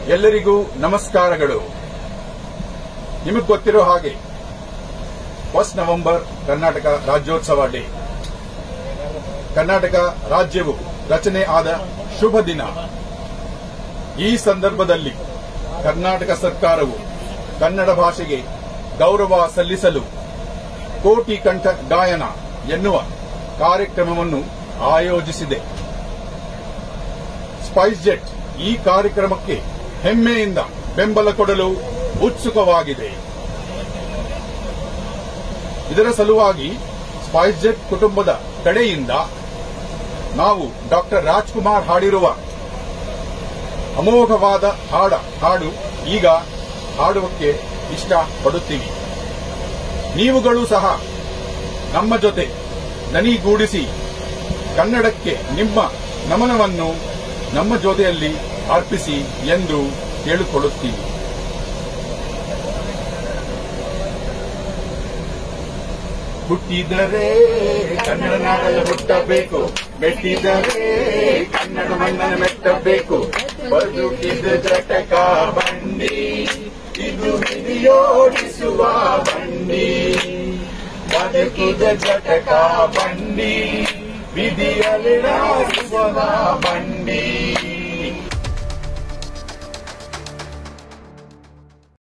ಎಲ್ಲರಿಗೂ ನಮಸ್ಕಾರಗಳು ನಿಮಗೆ ಗೊತ್ತಿರೋ ಹಾಗೆ first November Karnataka Rajyotsava day Karnataka ರಾಜ್ಯವು ರಚನೆ ಆದ ಶುಭ ದಿನ ಈ ಸಂದರ್ಭದಲ್ಲಿ ಕರ್ನಾಟಕ ಸರ್ಕಾರವು ಕನ್ನಡ ಭಾಷೆಗೆ ಗೌರವ ಸಲ್ಲಿಸಲು ಕೋಟಿ ಕಂಠ ಗಾಯನ ಎನ್ನುವ ಕಾರ್ಯಕ್ರಮವನ್ನು ಆಯೋಜಿಸಿದೆ ಸ್ಪೈಸ್ ಜೆಟ್ ಈ ಕಾರ್ಯಕ್ರಮಕ್ಕೆ ಹೆಮ್ಮೆಯಿಂದ ಬೆಂಬಲ ಕೊಡಲು ಉತ್ಸುಕವಾಗಿದೆ ಇದರ ಸಲುವಾಗಿ ಸ್ಪೈಸ್ ಜೆಟ್ ಕುಟುಂಬದ ಕಡೆಯಿಂದ ನಾವು ಡಾಕ್ಟರ್ ರಾಜ್ಕುಮಾರ್ ಹಾಡಿರುವ ಅಮೋಘವಾದ ಹಾಡ ಹಾಡು ಈಗ ಹಾಡುವಕ್ಕೆ ಇಷ್ಟಪಡುತ್ತೀವಿ ನೀವುಗಳು ಸಹ ನಮ್ಮ ಜೊತೆ ದನಿಗೂಡಿಸಿ ಕನ್ನಡಕ್ಕೆ ನಿಮ್ಮ ನಮನವನ್ನು ನಮ್ಮ ಜೊತೆಯಲ್ಲಿ ಅರ್ಪಿಸಿ ಎಂದು ಕೇಳಿಕೊಳ್ಳುತ್ತೀವಿ ಹುಟ್ಟಿದರೆ ಕನ್ನಡ ನಾಡಲು ಹುಟ್ಟಬೇಕು ಮೆಟ್ಟಿದರೆ ಕನ್ನಡ ಮಣ್ಣನ್ನು ಮೆಟ್ಟಬೇಕು ಬದುಕಿದ ಜಟಕ ಬಂಡಿ ಇದು ವಿಧಿಯೋಡಿಸುವ ಬಂಡಿ ಬದುಕಿದ ಜಟಕ ಬಂಡಿ ವಿಧಿಯಲ್ಲಿ ರಾಸುವ ಬಂಡಿ